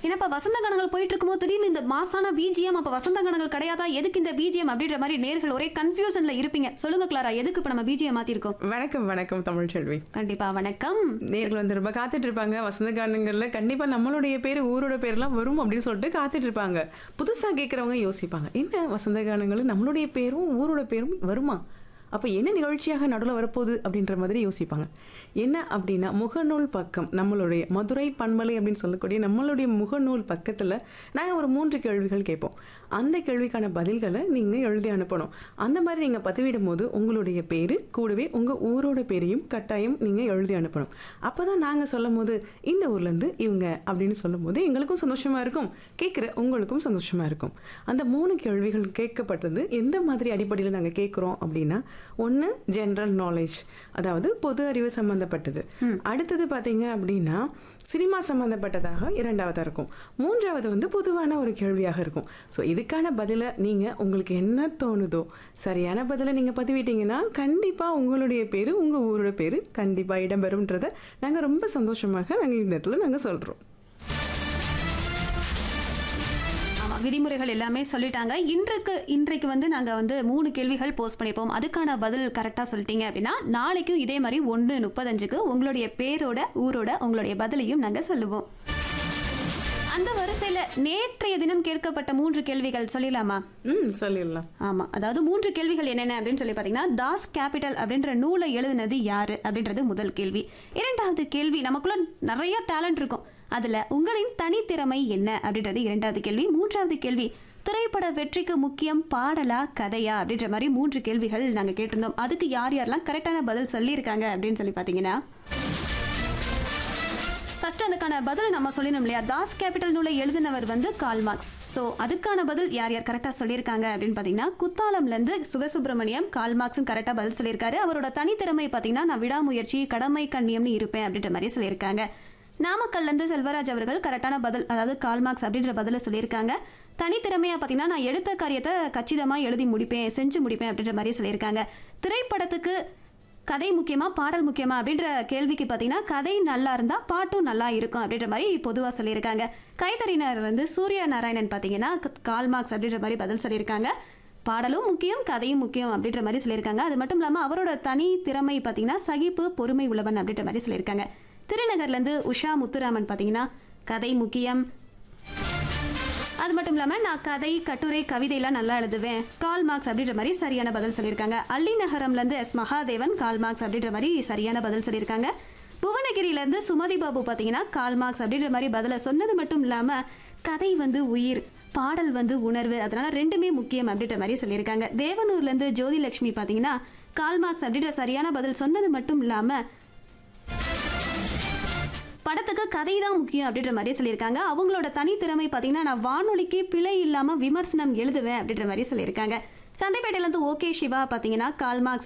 ஏன்னாப்பா வசந்த கானங்கள் போயிட்டு இருக்கும்போது திடீர்னு இந்த மாசான பிஜிஎம் அப்ப வசந்த கானங்கள் கிடையாதா எதுக்கு இந்த பிஜிஎம் அப்படின்ற மாதிரி நேர்கள் ஒரே கன்ஃபியூஷன்ல இருப்பீங்க சொல்லுங்க கிளாரா எதுக்கு இப்ப நம்ம பிஜிஎம் மாத்திருக்கோம் வணக்கம் வணக்கம் தமிழ்ச்செல்வி கண்டிப்பா வணக்கம் நேர்கள் வந்து ரொம்ப காத்துட்டு இருப்பாங்க வசந்த கானங்கள்ல கண்டிப்பா நம்மளுடைய பேர் ஊரோட பேர்லாம் வரும் அப்படின்னு சொல்லிட்டு காத்துட்டு இருப்பாங்க புதுசா கேட்கறவங்க யோசிப்பாங்க என்ன வசந்த கானங்கள் நம்மளுடைய பேரும் ஊரோட பேரும் வருமா அப்ப என்ன நிகழ்ச்சியாக நடுவில் வரப்போகுது அப்படின்ற மாதிரி யோசிப்பாங்க என்ன அப்படின்னா முகநூல் பக்கம் நம்மளுடைய மதுரை பண்பலை அப்படின்னு சொல்லக்கூடிய நம்மளுடைய முகநூல் பக்கத்துல நாங்க ஒரு மூன்று கேள்விகள் கேட்போம் அந்த கேள்விக்கான பதில்களை நீங்க எழுதி அனுப்பணும் அந்த மாதிரி நீங்க பதிவிடும் போது உங்களுடைய பேரு கூடவே உங்க ஊரோட பேரையும் கட்டாயம் நீங்க எழுதி அனுப்பணும் அப்பதான் நாங்க சொல்லும் போது இந்த ஊர்ல இருந்து இவங்க அப்படின்னு சொல்லும் போது எங்களுக்கும் சந்தோஷமா இருக்கும் கேட்குற உங்களுக்கும் சந்தோஷமா இருக்கும் அந்த மூணு கேள்விகள் கேட்கப்பட்டது எந்த மாதிரி அடிப்படையில் நாங்க கேட்குறோம் அப்படின்னா ஒன்று ஜென்ரல் நாலேஜ் அதாவது பொது அறிவு சம்பந்தப்பட்டது அடுத்தது பார்த்தீங்க அப்படின்னா சினிமா சம்பந்தப்பட்டதாக இரண்டாவதாக இருக்கும் மூன்றாவது வந்து பொதுவான ஒரு கேள்வியாக இருக்கும் ஸோ இதுக்கான பதிலை நீங்கள் உங்களுக்கு என்ன தோணுதோ சரியான பதிலை நீங்கள் பதிவிட்டீங்கன்னா கண்டிப்பாக உங்களுடைய பேர் உங்கள் ஊரோட பேர் கண்டிப்பாக இடம்பெறும்ன்றதை நாங்கள் ரொம்ப சந்தோஷமாக நாங்கள் இந்த இடத்துல நாங்கள் சொல்கிறோம் ஆமா விதிமுறைகள் எல்லாமே சொல்லிட்டாங்க இன்றைக்கு இன்றைக்கு வந்து நாங்க வந்து மூணு கேள்விகள் போஸ்ட் பண்ணிருப்போம் அதுக்கான பதில் கரெக்டா சொல்லிட்டீங்க அப்படின்னா நாளைக்கும் இதே மாதிரி ஒன்று முப்பத்தஞ்சுக்கு உங்களுடைய பேரோட ஊரோட உங்களுடைய பதிலையும் நாங்க சொல்லுவோம் அந்த வரிசையில நேற்றைய தினம் கேட்கப்பட்ட மூன்று கேள்விகள் சொல்லிடலாமா ம் சொல்லிடலாம் ஆமா அதாவது மூன்று கேள்விகள் என்னென்ன அப்படின்னு சொல்லி பார்த்தீங்கன்னா தாஸ் கேபிட்டல் அப்படின்ற நூலை எழுதினது யாரு அப்படின்றது முதல் கேள்வி இரண்டாவது கேள்வி நமக்குள்ள நிறைய டேலண்ட் இருக்கும் அதுல உங்களின் தனித்திறமை என்ன அப்படின்றது இரண்டாவது கேள்வி மூன்றாவது கேள்வி திரைப்பட வெற்றிக்கு முக்கியம் பாடலா கதையா அப்படின்ற மாதிரி மூன்று கேள்விகள் நாங்க கேட்டிருந்தோம் அதுக்கு யார் யாரெல்லாம் கரெக்டான பதில் சொல்லியிருக்காங்க அப்படின்னு சொல்லி பார்த்தீங்கன்னா ஃபர்ஸ்ட் அதுக்கான பதில் நம்ம சொல்லணும் இல்லையா தாஸ் கேபிட்டல் நூலை எழுதினவர் வந்து கால் மார்க்ஸ் ஸோ அதுக்கான பதில் யார் யார் கரெக்டாக சொல்லியிருக்காங்க அப்படின்னு பார்த்தீங்கன்னா குத்தாலம்லேருந்து சுகசுப்ரமணியம் கால் மார்க்ஸும் கரெக்டாக பதில் சொல்லியிருக்காரு அவரோட தனித்திறமை பார்த்தீங்கன்னா நான் விடாமுயற்சி கடமை கண்ணியம்னு இருப்பேன் அப்படின்ற மாதிரி சொல்லியிருக்காங்க நாமக்கல்லேருந்து செல்வராஜ் அவர்கள் கரெக்டான பதில் அதாவது கால் மார்க்ஸ் அப்படின்ற பதிலை சொல்லியிருக்காங்க தனித்திறமையாக பார்த்தீங்கன்னா நான் எடுத்த காரியத்தை கச்சிதமாக எழுதி முடிப்பேன் செஞ்சு முடிப்பேன் அப்படின்ற மாதிரி சொல்லியிருக்காங்க திரைப்படத்துக்கு கதை முக்கியமா பாடல் முக்கியமா அப்படின்ற கேள்விக்கு பார்த்தீங்கன்னா கதை நல்லா இருந்தால் பாட்டும் நல்லா இருக்கும் அப்படின்ற மாதிரி பொதுவாக சொல்லியிருக்காங்க கைத்தறிஞர் வந்து சூர்யா நாராயணன் பார்த்தீங்கன்னா க- கால் மார்க்ஸ் அப்படின்ற மாதிரி பதில் சொல்லியிருக்காங்க பாடலும் முக்கியம் கதையும் முக்கியம் அப்படின்ற மாதிரி சொல்லியிருக்காங்க அது மட்டும் இல்லாமல் அவரோட தனி திறமை பார்த்தீங்கன்னா சகிப்பு பொறுமை உள்ளவன் அப்படின்ற மாதிரி சொல்லியிருக்காங்க திருநகர்லேருந்து உஷா முத்துராமன் பார்த்தீங்கன்னா கதை முக்கியம் அது மட்டும் இல்லாமல் நான் கதை கட்டுரை கவிதையெல்லாம் நல்லா எழுதுவேன் கால் மார்க்ஸ் அப்படின்ற மாதிரி சரியான பதில் சொல்லியிருக்காங்க அள்ளி நகரம்லேருந்து எஸ் மகாதேவன் கால் மார்க்ஸ் அப்படின்ற மாதிரி சரியான பதில் சொல்லியிருக்காங்க புவனகிரியிலேருந்து சுமதி பாபு பார்த்தீங்கன்னா கால் மார்க்ஸ் அப்படின்ற மாதிரி பதிலை சொன்னது மட்டும் இல்லாமல் கதை வந்து உயிர் பாடல் வந்து உணர்வு அதனால ரெண்டுமே முக்கியம் அப்படின்ற மாதிரி சொல்லியிருக்காங்க தேவனூர்லேருந்து ஜோதி லட்சுமி பார்த்தீங்கன்னா கால் மார்க்ஸ் அப்படின்ற சரியான பதில் சொன்னது மட்டும் இல்லாமல் படத்துக்கு கதை தான் முக்கியம் அப்படின்ற மாதிரி சொல்லியிருக்காங்க அவங்களோட தனித்திறமை பார்த்தீங்கன்னா நான் வானொலிக்கு பிழை இல்லாமல் விமர்சனம் எழுதுவேன் அப்படின்ற மாதிரி சொல்லியிருக்காங்க சந்தைப்பேட்டையிலேருந்து ஓகே சிவா பார்த்தீங்கன்னா கால் மார்க்ஸ்